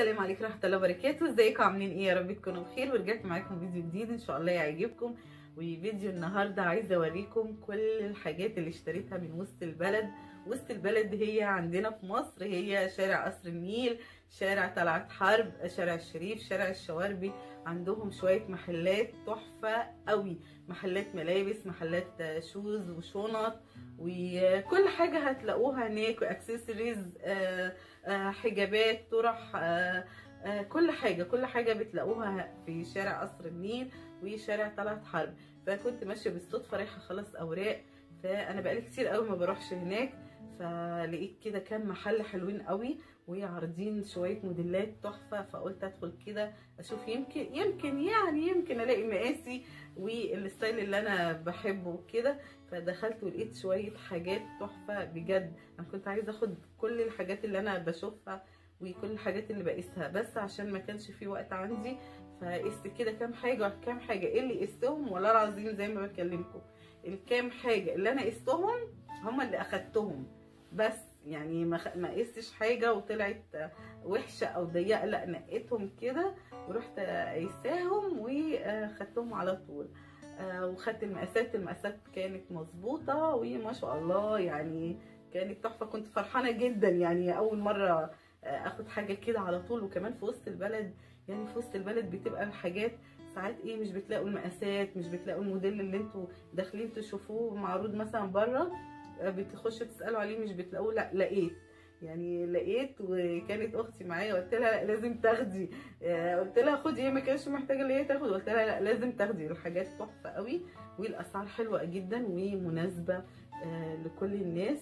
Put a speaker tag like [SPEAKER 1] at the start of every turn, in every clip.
[SPEAKER 1] السلام عليكم ورحمه الله وبركاته ازيكم عاملين ايه يا رب تكونوا بخير ورجعت معاكم فيديو جديد ان شاء الله يعجبكم وفيديو النهارده عايزه اوريكم كل الحاجات اللي اشتريتها من وسط البلد وسط البلد هي عندنا في مصر هي شارع قصر النيل شارع طلعت حرب شارع الشريف شارع الشواربي عندهم شويه محلات تحفه قوي محلات ملابس محلات شوز وشنط وكل حاجه هتلاقوها هناك واكسسوارز حجابات طرح كل حاجه كل حاجه بتلاقوها في شارع قصر النيل وشارع طلعت حرب فكنت ماشيه بالصدفه رايحه اخلص اوراق فانا بقالي كتير قوي ما بروحش هناك فلقيت كده كام محل حلوين قوي وعارضين شويه موديلات تحفه فقلت ادخل كده اشوف يمكن يمكن يعني يمكن الاقي مقاسي والستايل اللي انا بحبه كده فدخلت ولقيت شويه حاجات تحفه بجد انا كنت عايزه اخد كل الحاجات اللي انا بشوفها وكل الحاجات اللي بقيسها بس عشان ما كانش في وقت عندي فقست كده كام حاجه كام حاجه ايه اللي قستهم والله العظيم زي ما بكلمكم الكام حاجه اللي انا قستهم هم اللي اخدتهم بس يعني ما ما قستش حاجه وطلعت وحشه او ضيقه لا نقيتهم كده ورحت قايساهم وخدتهم على طول وخدت المقاسات المقاسات كانت مظبوطه وما شاء الله يعني كانت تحفه كنت فرحانه جدا يعني اول مره اخد حاجه كده على طول وكمان في وسط البلد يعني في وسط البلد بتبقى الحاجات ساعات ايه مش بتلاقوا المقاسات مش بتلاقوا الموديل اللي انتوا داخلين تشوفوه معروض مثلا بره بتخشوا تسالوا عليه مش بتلاقوه لا لقيت يعني لقيت وكانت اختي معايا قلت لها لا لازم تاخدي قلت لها خدي هي ما كانتش محتاجه اللي هي تاخد قلت لها لا لازم تاخدي الحاجات تحفه قوي والاسعار حلوه جدا ومناسبه لكل الناس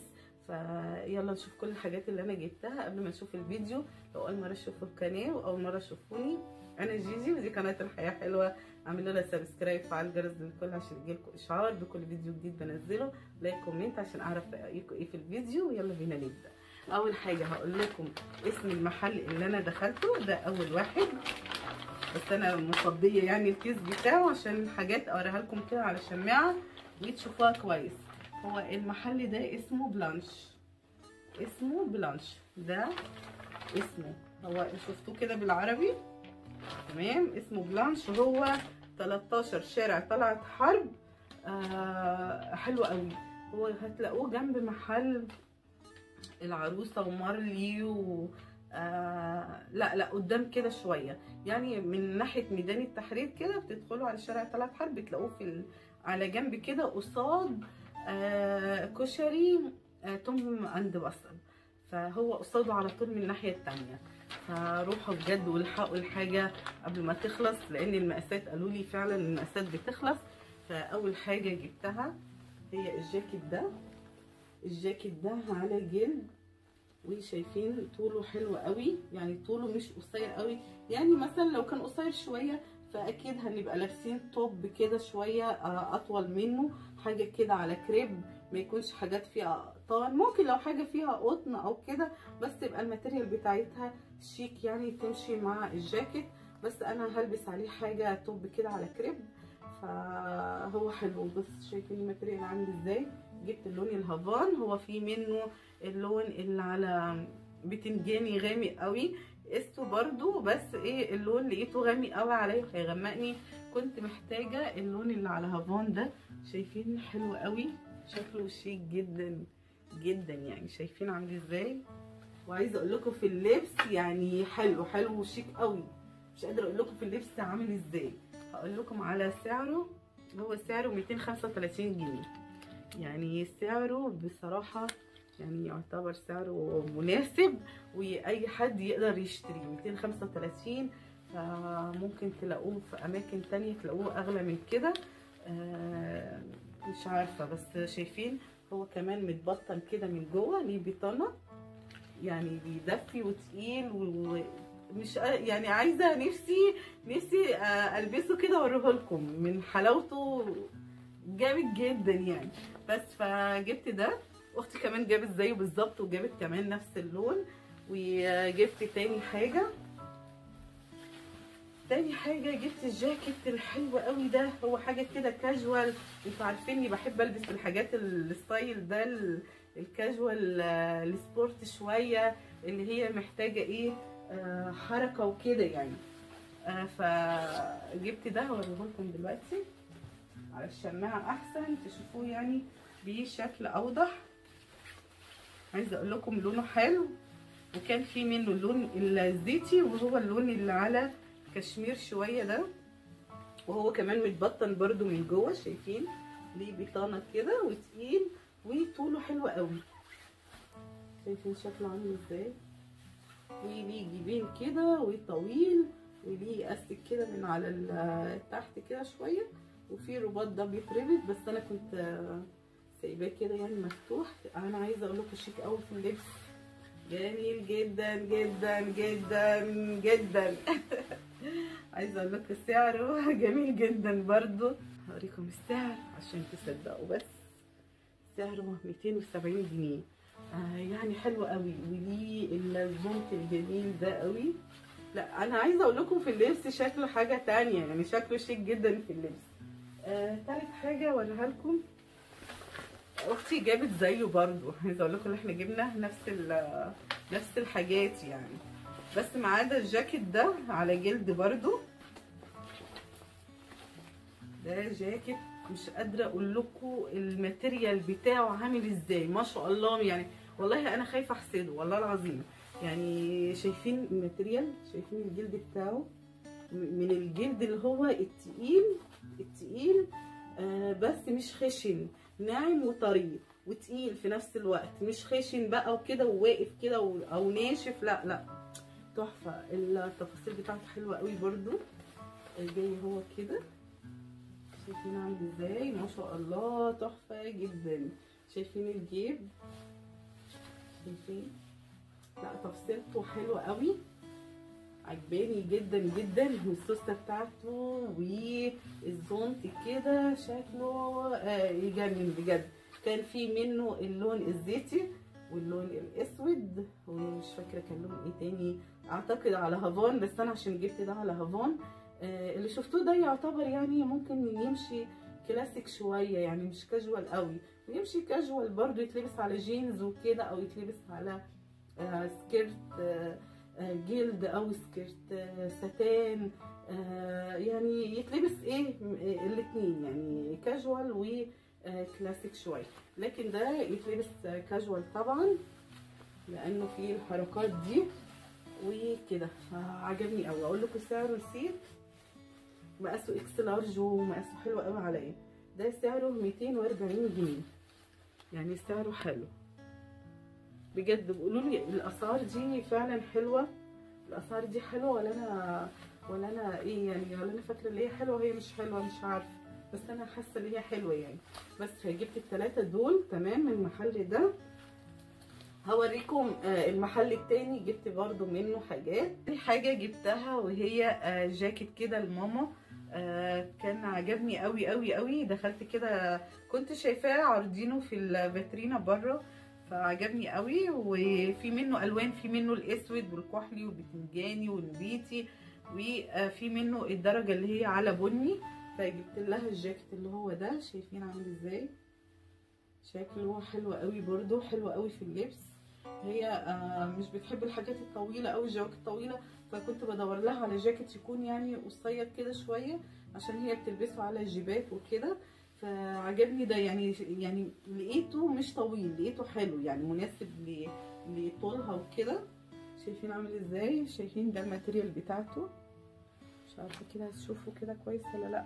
[SPEAKER 1] فيلا نشوف كل الحاجات اللي انا جبتها قبل ما نشوف الفيديو لو اول مره تشوفوا القناه واول مره تشوفوني انا جيجي ودي قناه الحياه حلوه اعملوا لها سبسكرايب وفعل الجرس للكل عشان يجيلكم اشعار بكل فيديو جديد بنزله لايك كومنت عشان اعرف رايكم ايه في الفيديو ويلا بينا نبدا اول حاجه هقول لكم اسم المحل اللي انا دخلته ده اول واحد بس انا مفضيه يعني الكيس بتاعه عشان الحاجات اوريها لكم كده على شماعه وتشوفوها كويس هو المحل ده اسمه بلانش اسمه بلانش ده اسمه هو شفتوه كده بالعربي تمام اسمه بلانش هو 13 شارع طلعت حرب آه حلو قوي هو هتلاقوه جنب محل العروسه ومارلي و آه لا لا قدام كده شويه يعني من ناحيه ميدان التحرير كده بتدخلوا على شارع طلعت حرب بتلاقوه في ال... على جنب كده قصاد آه كشري آه توم عند بصل فهو قصاده على طول من الناحيه التانية فروحوا بجد والحقوا الحاجه قبل ما تخلص لان المقاسات قالوا لي فعلا المقاسات بتخلص فاول حاجه جبتها هي الجاكيت ده الجاكيت ده على جلد وشايفين طوله حلو قوي يعني طوله مش قصير قوي يعني مثلا لو كان قصير شويه فاكيد هنبقى لابسين توب كده شويه اطول منه حاجه كده على كريب ما يكونش حاجات فيها قطان ممكن لو حاجه فيها قطن او كده بس تبقى الماتيريال بتاعتها شيك يعني تمشي مع الجاكيت بس انا هلبس عليه حاجه توب كده على كريب فهو حلو بس شايفين الماتيريال عامل ازاي جبت اللون الهافان هو في منه اللون اللي على بتنجاني غامق قوي قسته برضو بس ايه اللون لقيته غامق قوي عليا هيغمقني كنت محتاجه اللون اللي على هافان ده شايفين حلو قوي شكله شيك جدا جدا يعني شايفين عامل ازاي وعايزه اقول لكم في اللبس يعني حلو حلو وشيك قوي مش قادره اقول لكم في اللبس عامل ازاي هقول لكم على سعره هو سعره 235 جنيه يعني سعره بصراحه يعني يعتبر سعره مناسب واي حد يقدر يشتري 235 فممكن تلاقوه في اماكن تانية تلاقوه اغلى من كده آه مش عارفه بس شايفين هو كمان متبطن كده من جوه ليه بطانه يعني بيدفي وتقيل ومش يعني عايزه نفسي نفسي البسه كده واوريه لكم من حلاوته جامد جدا يعني بس فجبت ده اختي كمان جابت زيه بالظبط وجابت كمان نفس اللون وجبت تاني حاجه تاني حاجة جبت الجاكيت الحلو قوي ده هو حاجة كده كاجوال انتوا عارفيني بحب البس الحاجات الستايل ده الكاجوال السبورت شوية اللي هي محتاجة ايه آه حركه وكده يعني آه فجبت ده هوريه لكم دلوقتي على الشماعه احسن تشوفوه يعني بشكل اوضح عايزه اقول لكم لونه حلو وكان في منه اللون الزيتي وهو اللون اللي على كشمير شويه ده وهو كمان متبطن برده من جوه شايفين ليه بطانه كده وتقيل وطوله حلو قوي شايفين شكله عامل ازاي وليه جيبين كده وطويل وليه استك كده من على تحت كده شويه وفي رباط ده بيتربط بس انا كنت سايباه كده يعني مفتوح انا عايزه اقول لكم شيك قوي في اللبس جميل جدا جدا جدا جدا عايزه اقول لكم سعره جميل جدا برضو هوريكم السعر عشان تصدقوا بس سعره 270 جنيه آه يعني حلو قوي وليه الزونت الجميل ده قوي لا انا عايزه اقول لكم في اللبس شكله حاجه تانية يعني شكله شيك جدا في اللبس آه تالت حاجه اوريها لكم اختي جابت زيه برضو عايزه اقول لكم احنا جبنا نفس نفس الحاجات يعني بس ما عدا الجاكيت ده على جلد برضو ده جاكيت مش قادره اقول لكم الماتيريال بتاعه عامل ازاي ما شاء الله يعني والله انا خايفه احسده والله العظيم يعني شايفين الماتيريال شايفين الجلد بتاعه من الجلد اللي هو التقيل التقيل آه بس مش خشن ناعم وطري وتقيل في نفس الوقت مش خشن بقى وكده وواقف كده او ناشف لا لا تحفه التفاصيل بتاعته حلوه قوي برده جاي هو كده شايفين عامل ازاي ما شاء الله تحفه جدا شايفين الجيب شايفين لا تفصيلته حلوه قوي عجباني جدا جدا والسوسته بتاعته والزونت كده شكله آه يجنن بجد كان في منه اللون الزيتي واللون الاسود ومش فاكره كان لون ايه تاني اعتقد على هافون بس انا عشان جبت ده على هافون آه اللي شفتوه ده يعتبر يعني ممكن يمشي كلاسيك شويه يعني مش كاجوال قوي ويمشي كاجوال برضو يتلبس على جينز وكده او يتلبس على آه سكيرت آه جلد او سكيرت ساتان يعني يتلبس ايه الاثنين يعني كاجوال وكلاسيك شويه لكن ده يتلبس كاجوال طبعا لانه فيه الحركات دي وكده عجبني قوي اقول لكم سعره نسيت مقاسه اكس لارج ومقاسه حلو قوي عليا ده سعره 240 جنيه يعني سعره حلو بجد بيقولوا لي الاسعار دي فعلا حلوه الاسعار دي حلوه ولا انا ولا انا ايه يعني ولا انا فاكره اللي هي حلوه وهي مش حلوه مش عارفه بس انا حاسه ان هي حلوه يعني بس جبت الثلاثه دول تمام من المحل ده هوريكم المحل التاني جبت برضو منه حاجات دي حاجه جبتها وهي جاكيت كده لماما كان عجبني قوي قوي قوي دخلت كده كنت شايفاه عارضينه في الفاترينا بره فعجبني قوي وفي منه الوان في منه الاسود والكحلي والبتنجاني والبيتي وفي منه الدرجه اللي هي على بني فجبت لها الجاكيت اللي هو ده شايفين عامل ازاي شكله حلو قوي برده حلو قوي في اللبس هي مش بتحب الحاجات الطويله او الجواكت الطويله فكنت بدور لها على جاكيت يكون يعني قصير كده شويه عشان هي بتلبسه على الجيبات وكده فعجبني ده يعني يعني لقيته مش طويل لقيته حلو يعني مناسب لطولها وكده شايفين عامل ازاي شايفين ده الماتيريال بتاعته مش عارفه كده هتشوفوا كده كويس ولا لا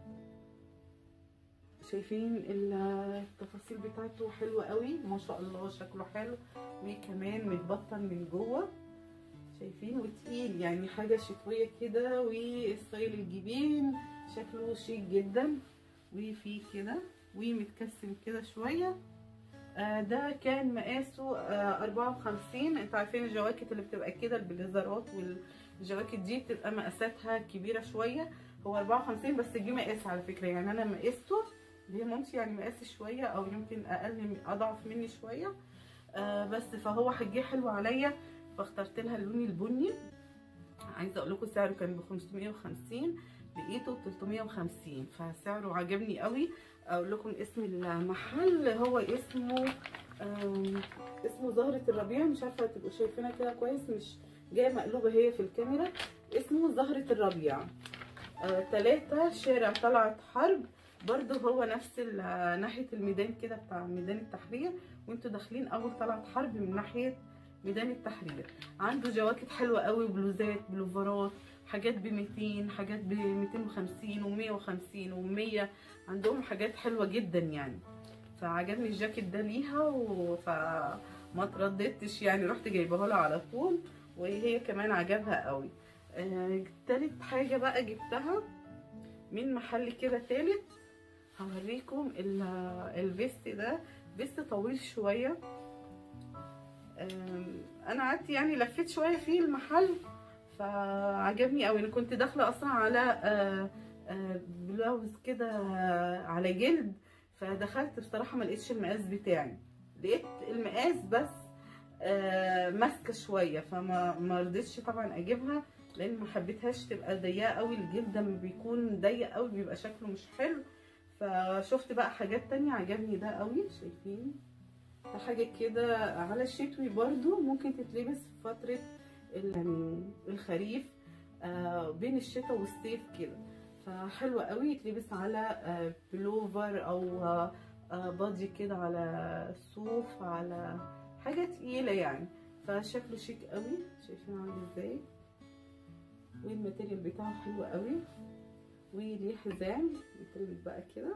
[SPEAKER 1] شايفين التفاصيل بتاعته حلوه قوي ما شاء الله شكله حلو وكمان متبطن من جوه شايفين وتقيل يعني حاجه شتويه كده وستايل الجبين شكله شيك جدا وفي كده ومتكسم كده شويه آه ده كان مقاسه آه 54 انتوا عارفين الجواكت اللي بتبقى كده البليزرات والجواكت دي بتبقى مقاساتها كبيره شويه هو 54 بس جه مقاس على فكره يعني انا مقاسته اللي هي مامتي يعني مقاسي شويه او يمكن اقل اضعف مني شويه آه بس فهو جه حلو عليا فاخترت لها اللون البني عايزه اقول لكم سعره كان ب 550 لقيته ب 350 فسعره عجبني قوي اقول لكم اسم المحل هو اسمه اسمه زهرة الربيع مش عارفه هتبقوا شايفينها كده كويس مش جايه مقلوبه هي في الكاميرا اسمه زهره الربيع آه، تلاتة شارع طلعت حرب برضو هو نفس ال- ناحية الميدان كده بتاع ميدان التحرير وانتوا داخلين اول طلعت حرب من ناحية ميدان التحرير عنده جواكت حلوة قوي بلوزات بلوفرات حاجات ب 200 حاجات ب 250 و 150 و 100 عندهم حاجات حلوة جدا يعني فعجبني الجاكيت ده ليها و... فما ترددتش يعني رحت جايبها لها على طول وهي كمان عجبها قوي آه، تالت حاجة بقى جبتها من محل كده تالت هوريكم ال- الفيست ده فيست طويل شوية آم، انا قعدت يعني لفيت شوية في المحل فعجبني قوي انا كنت داخلة اصلا على آه، آه، بلاوز كده على جلد فدخلت بصراحة ما لقيتش المقاس بتاعي لقيت المقاس بس آه، ماسكة شوية فما ما رضيتش طبعا اجيبها لان ما حبيتهاش تبقى ضيقه قوي الجلد لما بيكون ضيق قوي بيبقى شكله مش حلو فشفت بقى حاجات تانية عجبني ده قوي شايفين ده حاجه كده على الشتوي برضو ممكن تتلبس في فتره ال- يعني الخريف آه بين الشتاء والصيف كده فحلوه قوي يتلبس على آه بلوفر او آه آه بادي كده على صوف على حاجه تقيله يعني فشكله شيك قوي شايفين عامل ازاي والماتيريال بتاعه حلو قوي وليه حزام يتلبس بقى كده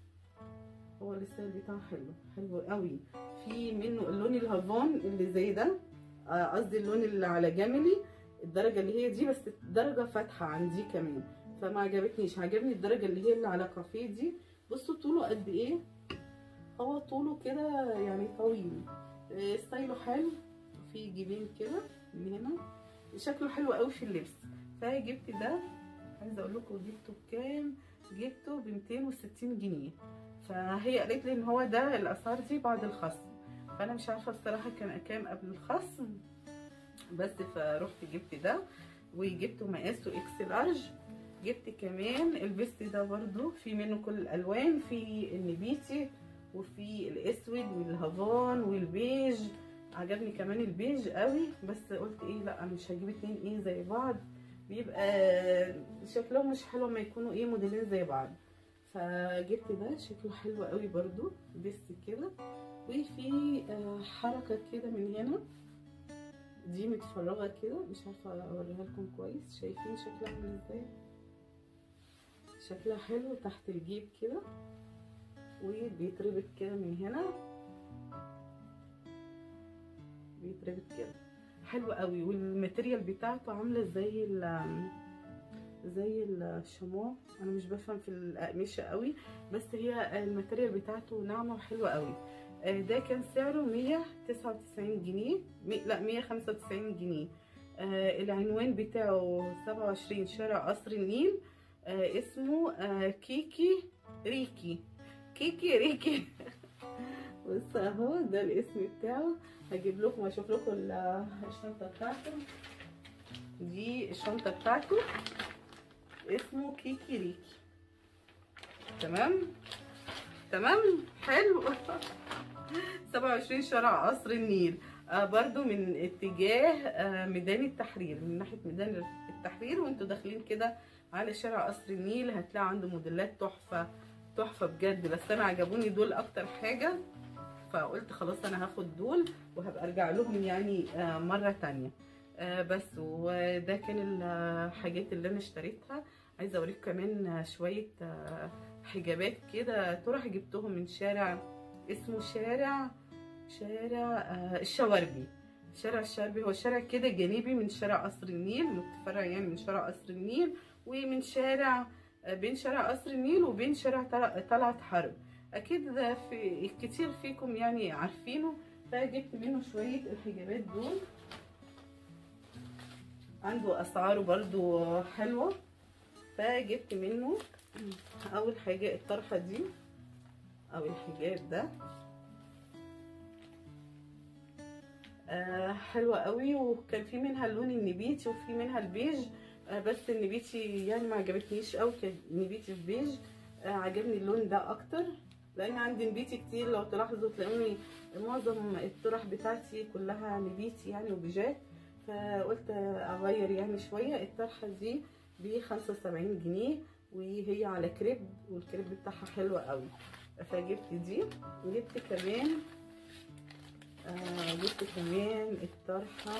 [SPEAKER 1] هو الستايل بتاعه حلو حلو قوي في منه اللون الهافون اللي زي ده آه، قصدي اللون اللي على جملي الدرجه اللي هي دي بس درجه فاتحه عن دي كمان فما عجبتنيش عجبني الدرجه اللي هي اللي على كافيه دي بصوا طوله قد ايه هو طوله كده يعني طويل آه، ستايله حلو في جيبين كده من هنا شكله حلو قوي في اللبس فجبت ده عايزه اقول لكم جبته بكام جبته ب 260 جنيه فهي قالت لي ان هو ده الاسعار دي بعد الخصم فانا مش عارفه الصراحه كان كام قبل الخصم بس فروحت جبت ده وجبته مقاسه اكس لارج جبت كمان الفيست ده برضو في منه كل الالوان في النبيتي وفي الاسود والهافان والبيج عجبني كمان البيج قوي بس قلت ايه لا انا مش هجيب اتنين ايه زي بعض بيبقى شكلهم مش حلو ما يكونوا ايه موديلين زي بعض فجبت ده شكله حلو قوي برضو بس كده وفي آه، حركة كده من هنا دي متفرغة كده مش عارفة اوريها لكم كويس شايفين شكلها عامل ازاي شكلها حلو تحت الجيب كده وبيتربط كده من هنا بيتربط كده حلو قوي والماتيريال بتاعته عامله زي ال زي الشموع انا مش بفهم في الاقمشه قوي بس هي الماتيريال بتاعته ناعمه وحلوه قوي آه، ده كان سعره 199 جنيه مي- لا 195 جنيه آه، العنوان بتاعه 27 شارع قصر النيل آه، اسمه آه، كيكي ريكي كيكي ريكي بص اهو ده الاسم بتاعه هجيب لكم اشوف لكم ال- الشنطه بتاعته دي الشنطه بتاعته اسمه كيكي ريكي تمام تمام حلو 27 شارع قصر النيل آه برضو من اتجاه آه ميدان التحرير من ناحيه ميدان التحرير وانتوا داخلين كده على شارع قصر النيل هتلاقوا عنده موديلات تحفه تحفه بجد بس انا عجبوني دول اكتر حاجه فقلت خلاص انا هاخد دول وهبقى ارجع لهم يعني آه مره تانية آه بس وده كان الحاجات اللي انا اشتريتها عايزه اوريكم كمان شويه آه حجابات كده طرح جبتهم من شارع اسمه شارع شارع آه الشواربي شارع الشواربي هو شارع كده جانبي من شارع قصر النيل متفرع يعني من شارع قصر النيل ومن شارع آه بين شارع قصر النيل وبين شارع طل- طلعت حرب اكيد ده في كتير فيكم يعني عارفينه فجبت منه شويه الحجابات دول عنده اسعاره برضو حلوه فجبت منه اول حاجه الطرحه دي او الحجاب ده آه حلوه قوي وكان في منها اللون النبيتي وفي منها البيج آه بس النبيتي يعني ما عجبتنيش قوي كان نبيتي في بيج آه عجبني اللون ده اكتر لان عندي نبيتي كتير لو تلاحظوا تلاقوني معظم الطرح بتاعتي كلها نبيتي يعني وبيجات فقلت اغير يعني شويه الطرحه دي ب 75 جنيه وهي على كريب والكريب بتاعها حلو قوي فجبت دي وجبت كمان آه جبت كمان الطرحه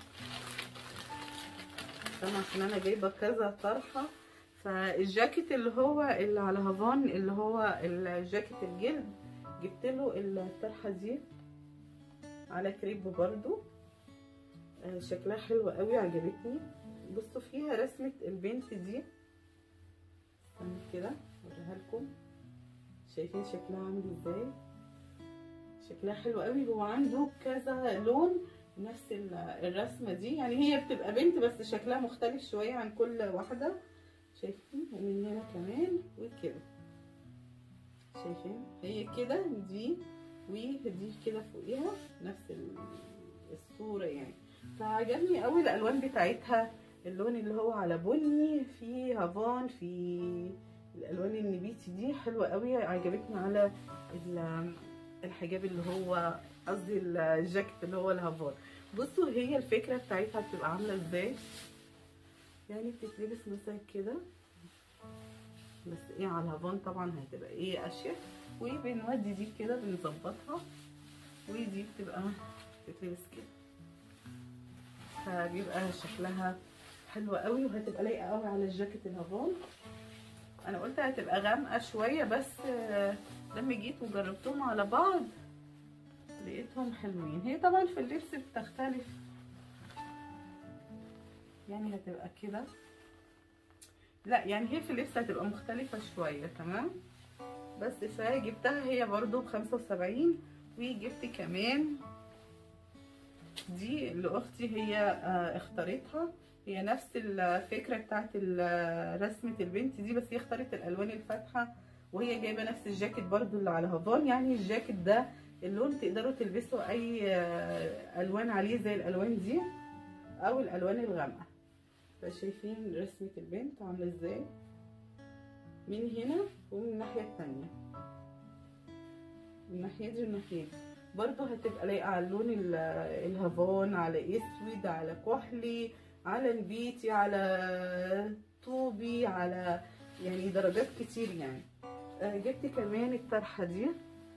[SPEAKER 1] طبعا عشان انا جايبه كذا طرحه فالجاكيت اللي هو اللي على هافان اللي هو الجاكيت الجلد جبت له الطرحه دي على كريب برضو آه شكلها حلو قوي عجبتني بصوا فيها رسمه البنت دي استنى كده اوريها لكم شايفين شكلها عامل ازاي شكلها حلو قوي هو عنده كذا لون نفس الرسمه دي يعني هي بتبقى بنت بس شكلها مختلف شويه عن كل واحده شايفين ومن هنا كمان وكده شايفين هي كده دي ودي كده فوقيها نفس الصوره يعني فعجبني قوي الالوان بتاعتها اللون اللي هو على بني في هافان في الالوان النبيتي دي حلوه قوي عجبتني على الحجاب اللي هو قصدي الجاكيت اللي هو الهافان بصوا هي الفكره بتاعتها بتبقى عامله ازاي يعني بتتلبس مثلا كده بس ايه على الهافان طبعا هتبقى ايه اشيك وبنودي دي كده بنظبطها ودي بتبقى بتتلبس كده فبيبقى شكلها حلوه قوي وهتبقى لايقه قوي على الجاكيت الهافان انا قلت هتبقى غامقه شويه بس لما جيت وجربتهم على بعض لقيتهم حلوين هي طبعا في اللبس بتختلف يعني هتبقى كده لا يعني هي في اللبس هتبقى مختلفة شوية تمام بس فجبتها هي برضو بخمسة وسبعين وجبت كمان دي اللي اختي هي اختارتها هي نفس الفكرة بتاعت رسمة البنت دي بس هي اختارت الالوان الفاتحة وهي جايبة نفس الجاكيت برضو اللي على هافان يعني الجاكيت ده اللون تقدروا تلبسوا اي الوان عليه زي الالوان دي او الالوان الغامقة فشايفين رسمة البنت عاملة ازاي من هنا ومن الناحية التانية من الناحية دي والناحية دي برضو هتبقى لايقة على اللون الهافان على اسود على كحلي على نبيتي على طوبي على يعني درجات كتير يعني آه جبت كمان الطرحة دي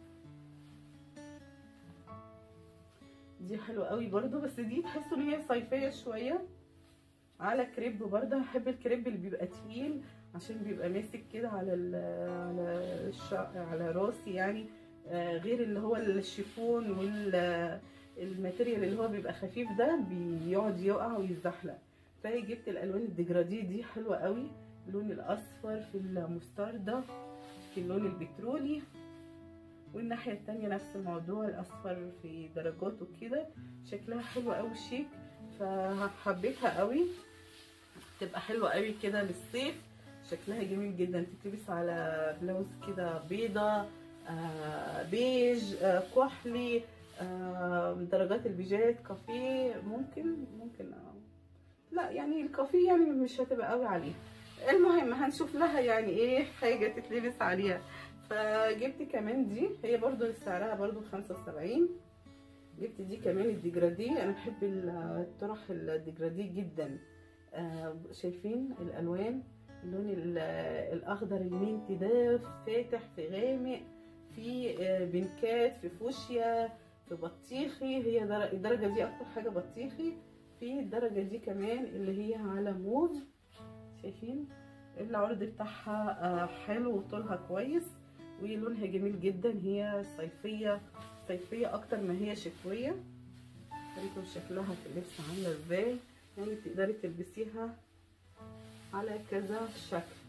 [SPEAKER 1] دي حلوة قوي برضو بس دي تحسوا ان هي صيفية شوية على كريب برضه هحب الكريب اللي بيبقى تقيل عشان بيبقى ماسك كده على ال على الشع... على راسي يعني آه غير اللي هو الشيفون والماتيريال اللي هو بيبقى خفيف ده بيقعد يقع ويتزحلق فهي جبت الالوان الديجراديه دي حلوه قوي اللون الاصفر في المستردة في اللون البترولي والناحيه التانية نفس الموضوع الاصفر في درجاته كده شكلها حلو قوي شيك فحبيتها قوي تبقى حلوه قوي كده للصيف شكلها جميل جدا تتلبس على بلاوز كده بيضه آه بيج آه كحلي آه درجات البيجات كافيه ممكن ممكن آه لا يعني الكافيه يعني مش هتبقى قوي عليه المهم هنشوف لها يعني ايه حاجه تتلبس عليها فجبت كمان دي هي برضو سعرها برضو بخمسة وسبعين جبت دي كمان الديجرادي انا بحب الطرح الديجرادي جدا آه شايفين الالوان اللون الاخضر المنتي ده فاتح في غامق في بنكات في فوشيا في بطيخي هي الدرجه دي اكتر حاجه بطيخي في الدرجه دي كمان اللي هي على موف شايفين العرض بتاعها حلو وطولها كويس ولونها جميل جدا هي صيفيه صيفيه اكتر ما هي شتويه شايفوا شكلها في اللبس عامله ازاي يعني تقدري تلبسيها على كذا شكل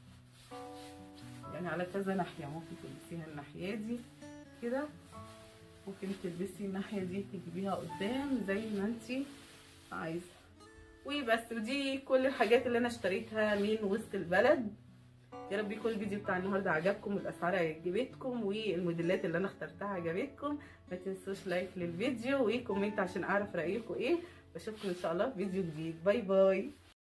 [SPEAKER 1] يعني على كذا ناحيه ممكن تلبسيها الناحيه دي كده ممكن تلبسي الناحيه دي تجيبيها قدام زي ما انتي عايزه وبس ودي كل الحاجات اللي انا اشتريتها من وسط البلد يا رب يكون الفيديو بتاع النهارده عجبكم والاسعار عجبتكم والموديلات اللي انا اخترتها عجبتكم ما تنسوش لايك للفيديو وكومنت عشان اعرف رايكم ايه بشوفكم ان شاء الله في فيديو جديد باي باي